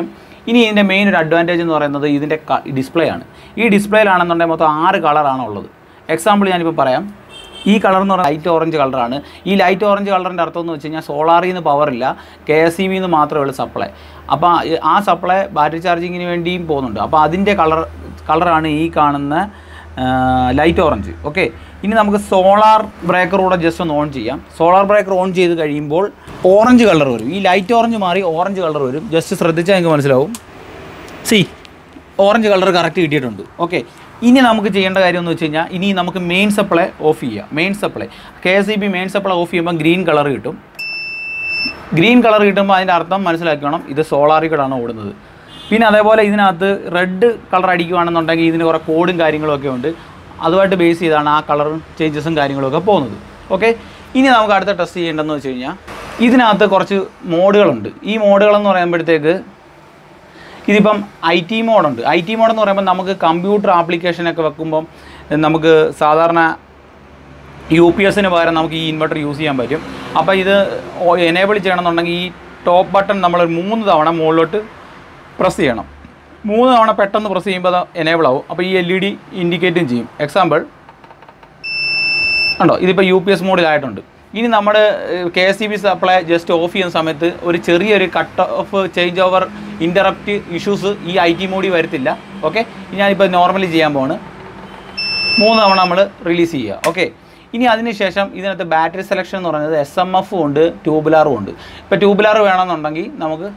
ഇനി ഇതിൻ്റെ മെയിൻ ഒരു അഡ്വാൻറ്റേജ് എന്ന് പറയുന്നത് ഇതിൻ്റെ ഡിസ്പ്ലേ ആണ് ഈ ഡിസ്പ്ലേയിലാണെന്നുണ്ടെങ്കിൽ മൊത്തം ആറ് കളറാണ് ഉള്ളത് എക്സാമ്പിൾ ഞാനിപ്പോൾ പറയാം ഈ കളർ എന്ന് പറഞ്ഞാൽ ലൈറ്റ് ഓറഞ്ച് കളറാണ് ഈ ലൈറ്റ് ഓറഞ്ച് കളറിൻ്റെ അർത്ഥം എന്ന് വെച്ച് കഴിഞ്ഞാൽ സോളാറിൽ നിന്ന് പവറില്ല കെ എസ് ഇ ബിന്ന് മാത്രമേ ഉള്ളൂ സപ്ലൈ അപ്പോൾ ആ സപ്ലൈ ബാറ്ററി ചാർജിങ്ങിന് വേണ്ടിയും പോകുന്നുണ്ട് അപ്പോൾ അതിൻ്റെ കളർ കളറാണ് ഈ കാണുന്ന ലൈറ്റ് ഓറഞ്ച് ഓക്കെ ഇനി നമുക്ക് സോളാർ ബ്രേക്കർ കൂടെ ജസ്റ്റ് ഒന്ന് ഓൺ ചെയ്യാം സോളാർ ബ്രേക്കർ ഓൺ ചെയ്ത് കഴിയുമ്പോൾ ഓറഞ്ച് കളർ വരും ഈ ലൈറ്റ് ഓറഞ്ച് മാറി ഓറഞ്ച് കളർ വരും ജസ്റ്റ് ശ്രദ്ധിച്ചാൽ നിങ്ങൾക്ക് മനസ്സിലാവും സി ഓറഞ്ച് കളർ കറക്റ്റ് കിട്ടിയിട്ടുണ്ട് ഓക്കെ ഇനി നമുക്ക് ചെയ്യേണ്ട കാര്യം എന്ന് വെച്ച് കഴിഞ്ഞാൽ ഇനി നമുക്ക് മെയിൻ സപ്ലൈ ഓഫ് ചെയ്യാം main supply K S E B main supply off ചെയ്യുമ്പോൾ ഗ്രീൻ കളർ കിട്ടും ഗ്രീൻ കളർ കിട്ടുമ്പോൾ അതിൻ്റെ അർത്ഥം മനസ്സിലാക്കണം ഇത് സോളാറിക്കടാണ് ഓടുന്നത് പിന്നെ അതേപോലെ ഇതിനകത്ത് റെഡ് കളർ അടിക്കുകയാണെന്നുണ്ടെങ്കിൽ ഇതിന് കുറേ കോഡും കാര്യങ്ങളൊക്കെ ഉണ്ട് അതുമായിട്ട് ബേസ് ചെയ്താണ് ആ കളർ ചേഞ്ചസും കാര്യങ്ങളൊക്കെ പോകുന്നത് ഓക്കെ ഇനി നമുക്ക് അടുത്ത ടെസ്റ്റ് ചെയ്യേണ്ടതെന്ന് വെച്ച് കഴിഞ്ഞാൽ ഇതിനകത്ത് കുറച്ച് മോഡുകളുണ്ട് ഈ മോഡുകളെന്ന് പറയുമ്പോഴത്തേക്ക് ഇതിപ്പം ഐ ടി മോഡുണ്ട് ഐ ടി മോഡെന്ന് പറയുമ്പോൾ നമുക്ക് കമ്പ്യൂട്ടർ ആപ്ലിക്കേഷനൊക്കെ വെക്കുമ്പം നമുക്ക് സാധാരണ യു പി എസിന് പകരം നമുക്ക് ഈ ഇൻവെർട്ടർ യൂസ് ചെയ്യാൻ പറ്റും അപ്പോൾ ഇത് എനേബിൾ ചെയ്യണമെന്നുണ്ടെങ്കിൽ ഈ ടോപ്പ് ബട്ടൺ നമ്മൾ ഒരു മൂന്ന് തവണ മുകളിലോട്ട് പ്രസ് ചെയ്യണം മൂന്ന് തവണ പെട്ടെന്ന് പ്രസ് ചെയ്യുമ്പോൾ അത് എനേബിൾ ആവും അപ്പോൾ ഈ എൽ ഇ ഡി ഇൻഡിക്കേറ്റും ചെയ്യും എക്സാമ്പിൾ ഉണ്ടോ ഇതിപ്പോൾ യു പി എസ് മോഡിലായിട്ടുണ്ട് ഇനി നമ്മുടെ K S C B supply just off ചെയ്യുന്ന സമയത്ത് ഒരു ചെറിയൊരു cut off change over interrupt issues ഈ ഐ ടി മോഡിൽ വരത്തില്ല ഓക്കെ ഞാനിപ്പോൾ നോർമലി ചെയ്യാൻ പോവാണ് മൂന്ന് തവണ നമ്മൾ റിലീസ് ചെയ്യുക ഓക്കെ ഇനി അതിനുശേഷം ഇതിനകത്ത് ബാറ്ററി സെലക്ഷൻ എന്ന് പറയുന്നത് എസ് എം എഫും ഉണ്ട് ട്യൂബുലാറും ഉണ്ട് ഇപ്പോൾ ട്യൂബുലാർ വേണമെന്നുണ്ടെങ്കിൽ നമുക്ക്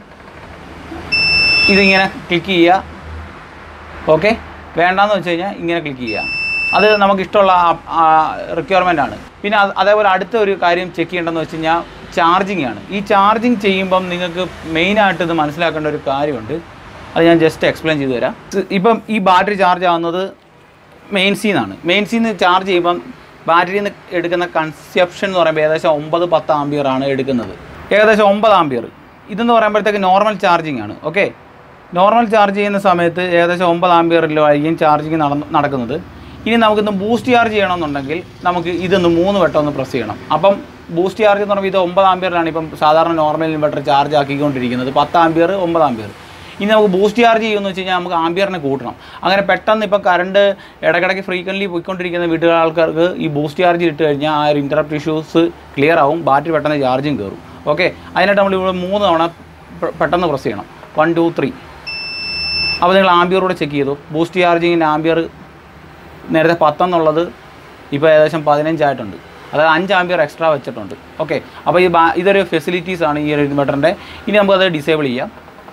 ഇതിങ്ങനെ ക്ലിക്ക് ചെയ്യുക ഓക്കെ വേണ്ടാന്ന് വെച്ച് കഴിഞ്ഞാൽ ഇങ്ങനെ ക്ലിക്ക് ചെയ്യുക അത് നമുക്ക് ഇഷ്ടമുള്ള റിക്വയർമെൻ്റ് ആണ് പിന്നെ അത് അതേപോലെ അടുത്ത ഒരു കാര്യം ചെക്ക് ചെയ്യേണ്ടതെന്ന് വെച്ച് കഴിഞ്ഞാൽ ചാർജിങ് ആണ് ഈ ചാർജിങ് ചെയ്യുമ്പം നിങ്ങൾക്ക് മെയിനായിട്ട് ഇത് മനസ്സിലാക്കേണ്ട ഒരു കാര്യമുണ്ട് അത് ഞാൻ ജസ്റ്റ് എക്സ്പ്ലെയിൻ ചെയ്തു തരാം ഇത് ഇപ്പം ഈ ബാറ്ററി ചാർജ് ആവുന്നത് മെയിൻ സീന്നാണ് മെയിൻ സീന്ന് ചാർജ് ചെയ്യുമ്പം ബാറ്ററിയിൽ നിന്ന് എടുക്കുന്ന കൺസെപ്ഷൻ എന്ന് പറയുമ്പോൾ ഏകദേശം ഒമ്പത് പത്ത് ആംബിയർ ആണ് എടുക്കുന്നത് ഏകദേശം ഒമ്പത് ആംബിയർ ഇതെന്ന് പറയുമ്പോഴത്തേക്ക് നോർമൽ ചാർജിങ് ആണ് ഓക്കെ നോർമൽ ചാർജ് ചെയ്യുന്ന സമയത്ത് ഏകദേശം ഒമ്പത് ആംബിയറിലോ ആയിരിക്കും ചാർജിങ് നടന്ന് നടക്കുന്നത് ഇനി നമുക്കിന്ന് ബൂസ്റ്റ് ചാർജ് ചെയ്യണമെന്നുണ്ടെങ്കിൽ നമുക്ക് ഇതൊന്ന് മൂന്ന് വട്ടം ഒന്ന് പ്രസ് ചെയ്യണം അപ്പം ബൂസ്റ്റ് ചാർജ് എന്ന് പറയുമ്പോൾ ഇത് ഒമ്പത് ആംബിയറിലാണ് ഇപ്പം സാധാരണ നോർമൽ ഇൻവെർട്ടർ ചാർജ് ആക്കിക്കൊണ്ടിരിക്കുന്നത് പത്ത് ആംബിയർ ഒമ്പത് ആംബിയർ ഇനി നമുക്ക് ബൂസ്റ്റ് ചാർജ് ചെയ്യുമെന്ന് വെച്ച് കഴിഞ്ഞാൽ നമുക്ക് ആംബിയറിനെ കൂട്ടണം അങ്ങനെ പെട്ടെന്ന് ഇപ്പോൾ കറണ്ട് ഇടയ്ക്കിടയ്ക്ക് ഫ്രീക്വൻ്റ്ലി പോയിക്കൊണ്ടിരിക്കുന്ന വീട്ടുകാർ ആൾക്കാർക്ക് ഈ ബൂസ്റ്റ് ചാർജ് ഇട്ട് കഴിഞ്ഞാൽ ആ ഒരു ഇൻറ്ററപ്റ്റ് ഇഷ്യൂസ് ക്ലിയർ ആവും ബാറ്ററി പെട്ടെന്ന് ചാർജും കയറും ഓക്കെ അതിനായിട്ട് നമ്മൾ ഇവിടെ മൂന്ന് തവണ പെ- പെട്ടെന്ന് പ്രസ് ചെയ്യണം വൺ ടു ത്രീ അപ്പോൾ നിങ്ങൾ ആംബിയർ കൂടെ ചെക്ക് ചെയ്തു ബൂസ്റ്റ് ചാർജിങ്ങിൻ്റെ ആംബിയർ നേരത്തെ പത്തെന്നുള്ളത് ഇപ്പോൾ ഏകദേശം പതിനഞ്ചായിട്ടുണ്ട് അതായത് അഞ്ച് ആംബിയർ എക്സ്ട്രാ വെച്ചിട്ടുണ്ട് ഓക്കെ അപ്പോൾ ഈ ബാ- ഇതൊരു ഫെസിലിറ്റീസ് ആണ് ഈ ഒരു ഇൻവെർട്ടറിൻ്റെ ഇനി നമുക്കത് ഡിസേബിൾ ചെയ്യാം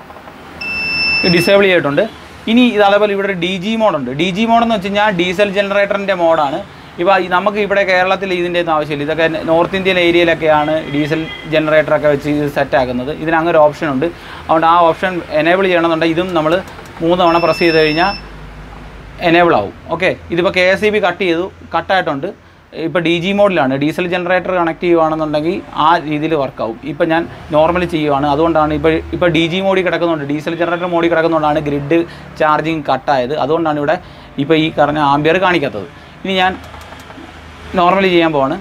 ഡിസേബിൾ ചെയ്തിട്ടുണ്ട് ഇനി ഇത് അതേപോലെ ഇവിടെ ഒരു ഡി ജി മോഡുണ്ട് ഡി ജി മോഡെന്ന് വെച്ച് കഴിഞ്ഞാൽ ഡീസൽ ജനറേറ്ററിൻ്റെ മോഡാണ് ഇപ്പോൾ ഈ നമുക്ക് ഇവിടെ കേരളത്തിൽ ഇതിൻ്റെ ഒന്നും ആവശ്യമില്ല ഇതൊക്കെ നോർത്ത് ഇന്ത്യൻ ഏരിയയിലൊക്കെയാണ് ഡീസൽ ജനറേറ്ററൊക്കെ വെച്ച് ഇത് സെറ്റ് ആക്കുന്നത് ഇതിന് അങ്ങനെ ഒരു ഓപ്ഷൻ ഉണ്ട് അതുകൊണ്ട് ആ ഓപ്ഷൻ എനേബിൾ ചെയ്യണമെന്നുണ്ടെങ്കിൽ ഇതും നമ്മൾ മൂന്ന് തവണ പ്രസ് ചെയ്ത് കഴിഞ്ഞാൽ എനേബിൾ ആവും ഓക്കെ ഇതിപ്പോൾ K S E B cut ചെയ്തു കട്ടായിട്ടുണ്ട് ഇപ്പോൾ ഡി ജി മോഡിലാണ് ഡീസൽ ജനറേറ്റർ കണക്ട് ചെയ്യുവാണെന്നുണ്ടെങ്കിൽ ആ രീതിയിൽ വർക്കാവും ഇപ്പോൾ ഞാൻ നോർമലി ചെയ്യുവാണ് അതുകൊണ്ടാണ് ഇപ്പോൾ ഇപ്പോൾ ഡി ജി മോഡിൽ കിടക്കുന്നുണ്ട് ഡീസൽ ജനറേറ്റർ മോഡിൽ കിടക്കുന്നതുകൊണ്ടാണ് ഗ്രിഡ് ചാർജിങ് കട്ടായത് അതുകൊണ്ടാണ് ഇവിടെ ഇപ്പോൾ ഈ പറഞ്ഞ ആംബിയർ കാണിക്കാത്തത് ഇനി ഞാൻ നോർമലി ചെയ്യാൻ പോവാണ്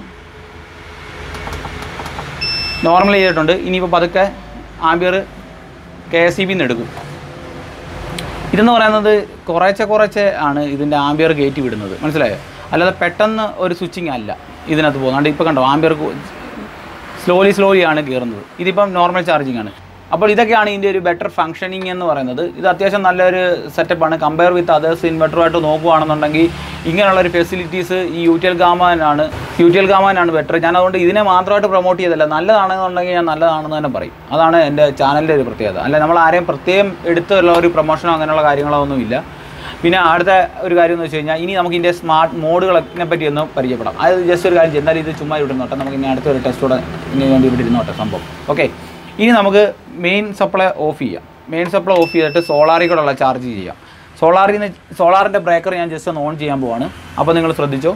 നോർമലി ചെയ്തിട്ടുണ്ട് ഇനിയിപ്പോൾ പതുക്കെ ആംബിയർ കെ എസ് ഇ ബിന്ന് എടുക്കും ഇതെന്ന് പറയുന്നത് കുറേശ്ശെ കുറേശ്ശെ ആണ് ഇതിൻ്റെ ആംബിയർ കയറ്റി വിടുന്നത് മനസ്സിലായോ അല്ലാതെ പെട്ടെന്ന് ഒരു സ്വിച്ചിങ് അല്ല ഇതിനകത്ത് പോകുന്നത് ഇപ്പോൾ കണ്ടോ ആംബിയർ സ്ലോലി സ്ലോലി ആണ് കയറുന്നത് ഇതിപ്പം നോർമൽ ചാർജിങ് ആണ് അപ്പോൾ ഇതൊക്കെയാണ് ഇതിൻ്റെ ഒരു ബെറ്റർ ഫങ്ഷനിങ് എന്ന് പറയുന്നത് ഇത് അത്യാവശ്യം നല്ലൊരു സെറ്റപ്പാണ് കമ്പയർ വിത്ത് അതേഴ്സ് ഇൻവെർട്ടറുമായിട്ട് നോക്കുകയാണെന്നുണ്ടെങ്കിൽ ഇങ്ങനെയുള്ളൊരു ഫെസിലിറ്റീസ് ഈ യു ടി എൽ ഗാമാനാണ് യു ടി എൽ ഗാമാനാണ് ബെറ്റർ ഞാൻ അതുകൊണ്ട് ഇതിനെ മാത്രമായിട്ട് പ്രൊമോട്ട് ചെയ്തല്ല നല്ലതാണെന്നുണ്ടെങ്കിൽ ഞാൻ നല്ലതാണെന്ന് തന്നെ പറയും അതാണ് എൻ്റെ ചാനലിൻ്റെ ഒരു പ്രത്യേകത അല്ല നമ്മൾ ആരെയും പ്രത്യേകം എടുത്തുള്ള ഒരു പ്രൊമോഷനോ അങ്ങനെയുള്ള കാര്യങ്ങളോ ഒന്നുമില്ല പിന്നെ അടുത്ത ഒരു കാര്യം എന്ന് വെച്ച് കഴിഞ്ഞാൽ ഇനി നമുക്ക് ഇതിൻ്റെ സ്മാർട്ട് മോഡുകളെ പറ്റി ഒന്ന് പരിചയപ്പെടാം അത് ജസ്റ്റ് ഒരു കാര്യം ചെയ്യും. എന്തായാലും ഇത് ചുമ്മാ ഇവിടെ നോട്ടെ നമുക്ക് ഇനി അടുത്ത ഒരു ടെസ്റ്റോടെ ഇതിന് വേണ്ടി ഇവിടെ ഇരുന്നോട്ടെ സംഭവം ഓക്കെ ഇനി നമുക്ക് മെയിൻ സപ്ലൈ ഓഫ് ചെയ്യാം മെയിൻ സപ്ലൈ ഓഫ് ചെയ്തിട്ട് സോളാറിൽ കൂടെയുള്ള ചാർജ് ചെയ്യാം സോളാറിൽ നിന്ന് സോളാറിൻ്റെ ബ്രേക്കർ ഞാൻ ജസ്റ്റ് ഒന്ന് ഓൺ ചെയ്യാൻ പോവാണ് അപ്പോൾ നിങ്ങൾ ശ്രദ്ധിച്ചോ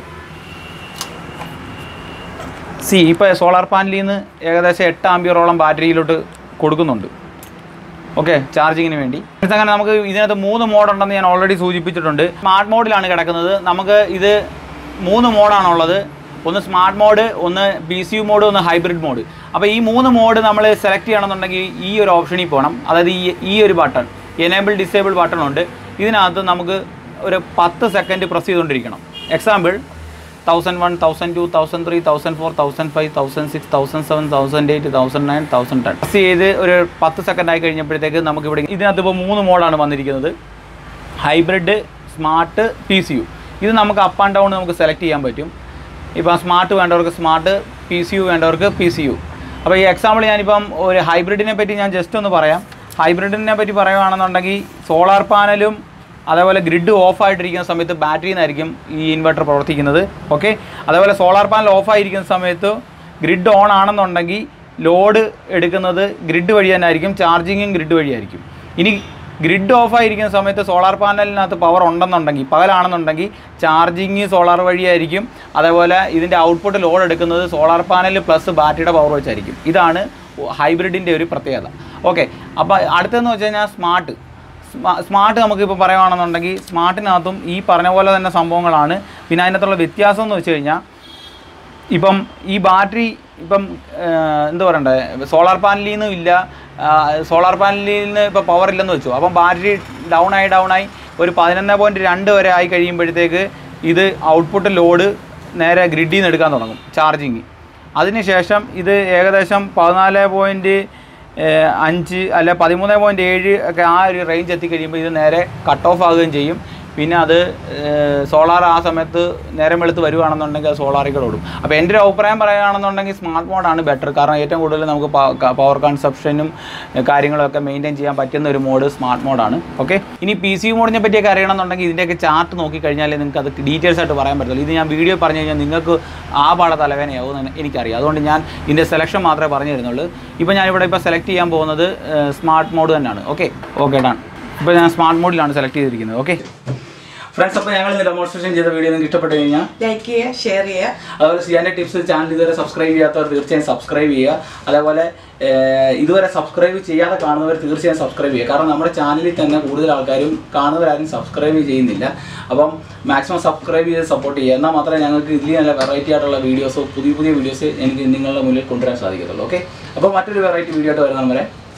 സി ഇപ്പോൾ സോളാർ പാനലിൽ നിന്ന് ഏകദേശം എട്ട് ആംബിയറോളം ബാറ്ററിയിലോട്ട് കൊടുക്കുന്നുണ്ട് ഓക്കെ ചാർജിങ്ങിന് വേണ്ടി ഇപ്പോഴത്തെ അങ്ങനെ നമുക്ക് ഇതിനകത്ത് മൂന്ന് മോഡ് ഉണ്ടെന്ന് ഞാൻ ഓൾറെഡി സൂചിപ്പിച്ചിട്ടുണ്ട് സ്മാർട്ട് മോഡിലാണ് കിടക്കുന്നത് നമുക്ക് ഇത് മൂന്ന് മോഡാണുള്ളത് ഒന്ന് സ്മാർട്ട് മോഡ് ഒന്ന് പി സി യു മോഡ് ഒന്ന് ഹൈബ്രിഡ് മോഡ് അപ്പോൾ ഈ മൂന്ന് മോഡ് നമ്മൾ സെലക്ട് ചെയ്യണമെന്നുണ്ടെങ്കിൽ ഈ ഒരു ഓപ്ഷനിൽ പോകണം അതായത് ഈ ഈ ഒരു ബട്ടൺ എനേബിൾ ഡിസേബിൾ ബട്ടൺ ഉണ്ട് ഇതിനകത്ത് നമുക്ക് ഒരു പത്ത് സെക്കൻഡ് പ്രസ് ചെയ്തുകൊണ്ടിരിക്കണം example thousand one thousand two thousand three thousand four thousand five thousand six thousand seven thousand eight thousand nine thousand ten press ചെയ്ത് ഒരു പത്ത് സെക്കൻഡ് ആയി കഴിഞ്ഞപ്പോഴത്തേക്ക് നമുക്ക് ഇവിടെ ഇതിനകത്ത് ഇപ്പോൾ മൂന്ന് മോഡാണ് വന്നിരിക്കുന്നത് hybrid smart P C U ഇത് നമുക്ക് അപ്പ് ആൻഡ് ഡൗൺ നമുക്ക് സെലക്ട് ചെയ്യാൻ പറ്റും ഇപ്പം സ്മാർട്ട് വേണ്ടവർക്ക് സ്മാർട്ട് പി സി യു വേണ്ടവർക്ക് പി സി യു അപ്പോൾ ഈ എക്സാമ്പിൾ ഞാനിപ്പം ഒരു ഹൈബ്രിഡിനെ പറ്റി ഞാൻ ജസ്റ്റ് ഒന്ന് പറയാം ഹൈബ്രിഡിനെ പറ്റി പറയുകയാണെന്നുണ്ടെങ്കിൽ സോളാർ പാനലും അതേപോലെ ഗ്രിഡ് ഓഫ് ആയിട്ടിരിക്കുന്ന സമയത്ത് ബാറ്ററിയിൽ നിന്നായിരിക്കും ഈ ഇൻവെർട്ടർ പ്രവർത്തിക്കുന്നത് ഓക്കെ അതേപോലെ സോളാർ പാനൽ ഓഫ് ആയിരിക്കുന്ന സമയത്ത് ഗ്രിഡ് ഓൺ ആണെന്നുണ്ടെങ്കിൽ ലോഡ് എടുക്കുന്നത് ഗ്രിഡ് വഴി തന്നെ ആയിരിക്കും ചാർജിങ്ങും ഗ്രിഡ് വഴിയായിരിക്കും ഇനി ഗ്രിഡ് ഓഫ് ആയിരിക്കുന്ന സമയത്ത് സോളാർ പാനലിനകത്ത് പവർ ഉണ്ടെന്നുണ്ടെങ്കിൽ പകലാണെന്നുണ്ടെങ്കിൽ ചാർജിങ് സോളാർ വഴിയായിരിക്കും അതേപോലെ ഇതിൻ്റെ ഔട്ട്പുട്ട് ലോഡ് എടുക്കുന്നത് സോളാർ പാനൽ പ്ലസ് ബാറ്ററിയുടെ പവർ വെച്ചായിരിക്കും ഇതാണ് ഹൈബ്രിഡിൻ്റെ ഒരു പ്രത്യേകത ഓക്കെ അപ്പോൾ അടുത്തെന്ന് വെച്ച് കഴിഞ്ഞാൽ സ്മാർട്ട് സ്മാർട്ട് നമുക്കിപ്പോൾ പറയുകയാണെന്നുണ്ടെങ്കിൽ സ്മാർട്ടിനകത്തും ഈ പറഞ്ഞ പോലെ തന്നെ സംഭവങ്ങളാണ് പിന്നെ അതിനകത്തുള്ള വ്യത്യാസം എന്ന് വെച്ച് കഴിഞ്ഞാൽ ഇപ്പം ഈ ബാറ്ററി ഇപ്പം ഏഹ്, എന്താ പറയണ്ടേ സോളാർ പാനലിൽ നിന്നും ഇല്ല സോളാർ പാനലിൽ നിന്ന് ഇപ്പോൾ പവർ ഇല്ലെന്ന് വെച്ചു അപ്പം ബാറ്ററി ഡൗൺ ആയി ഡൗൺ ആയി ഒരു പതിനൊന്ന് പോയിൻറ്റ് രണ്ട് വരെ ആയി കഴിയുമ്പോഴത്തേക്ക് ഇത് ഔട്ട്പുട്ട് ലോഡ് നേരെ ഗ്രിഡിൽ നിന്ന് എടുക്കാൻ തുടങ്ങും ചാർജിങ് അതിനുശേഷം ഇത് ഏകദേശം പതിനാല് പോയിൻറ്റ് അഞ്ച് അല്ല പതിമൂന്ന് പോയിൻറ്റ് ഏഴ് ഒക്കെ ആ ഒരു റേഞ്ച് എത്തിക്കഴിയുമ്പോൾ ഇത് നേരെ കട്ട് ഓഫ് ആകുകയും ചെയ്യും പിന്നെ അത് സോളാർ ആ സമയത്ത് നേരം വെളുത്ത് വരുവാണെന്നുണ്ടെങ്കിൽ അത് സോളാറിൽ ഓടും അപ്പോൾ എൻ്റെ ഒരു അഭിപ്രായം പറയുകയാണെന്നുണ്ടെങ്കിൽ സ്മാർട്ട് മോഡാണ് ബെറ്റർ കാരണം ഏറ്റവും കൂടുതൽ നമുക്ക് പവർ കൺസപ്ഷനും കാര്യങ്ങളൊക്കെ മെയിൻറ്റെയിൻ ചെയ്യാൻ പറ്റുന്ന ഒരു മോഡ് സ്മാർട്ട് മോഡാണ് ഓക്കെ ഇനി പി സി മോഡിനെ പറ്റിയൊക്കെ അറിയണമെന്നുണ്ടെങ്കിൽ ഇതിൻ്റെയൊക്കെ ചാർട്ട് നോക്കിക്കഴിഞ്ഞാൽ നിങ്ങൾക്ക് അത് ഡീറ്റെയിൽസ് ആയിട്ട് പറയാൻ പറ്റുള്ളൂ ഇത് ഞാൻ വീഡിയോ പറഞ്ഞു കഴിഞ്ഞാൽ നിങ്ങൾക്ക് ആ പാട തലവേനയാവും എന്ന് എനിക്കറിയാം അതുകൊണ്ട് ഞാൻ ഇതിൻ്റെ സെലക്ഷൻ മാത്രമേ പറഞ്ഞു തരുന്നുള്ളൂ ഇപ്പോൾ ഞാനിവിടെ ഇപ്പോൾ സെലക്ട് ചെയ്യാൻ പോകുന്നത് സ്മാർട്ട് മോഡ് തന്നെയാണ് ഓക്കെ ഓക്കെ ഡൺ ഇപ്പോൾ ഞാൻ സ്മാർട്ട് മോഡിലാണ് സെലക്ട് ചെയ്തിരിക്കുന്നത് ഓക്കെ ഫ്രണ്ട്സ് അപ്പോൾ ഞങ്ങൾ ഇന്ന് ഡെമോൺസ്ട്രേഷൻ ചെയ്ത വീഡിയോ നിങ്ങൾക്ക് ഇഷ്ടപ്പെട്ട് കഴിഞ്ഞാൽ ലൈക്ക് ചെയ്യുക ഷെയർ ചെയ്യുക അതുപോലെ സിയാൻ്റെ ടിപ്സ് ചാനൽ ഇതുവരെ സബ്സ്ക്രൈബ് ചെയ്യാത്തവർ തീർച്ചയായും സബ്സ്ക്രൈബ് ചെയ്യുക അതേപോലെ ഏഹ്, ഇതുവരെ സബ്സ്ക്രൈബ് ചെയ്യാതെ കാണുന്നവർ തീർച്ചയായും സബ്സ്ക്രൈബ് ചെയ്യുക കാരണം നമ്മുടെ ചാനലിൽ തന്നെ കൂടുതൽ ആൾക്കാരും കാണുന്നവരാരും സബ്സ്ക്രൈബ് ചെയ്യുന്നില്ല അപ്പം മാക്സിമം സബ്സ്ക്രൈബ് ചെയ്ത് സപ്പോർട്ട് ചെയ്യുക എന്നാൽ മാത്രമേ ഞങ്ങൾക്ക് ഇതിൽ നല്ല വെറൈറ്റി ആയിട്ടുള്ള വീഡിയോസോ പുതിയ പുതിയ വീഡിയോസ് എനിക്ക് നിങ്ങളുടെ മുന്നിൽ കൊണ്ടുവരാൻ സാധിക്കത്തുള്ളൂ ഓക്കെ അപ്പോൾ മറ്റൊരു വെറൈറ്റി വീഡിയോ ആയിട്ട് വരുന്നവരെ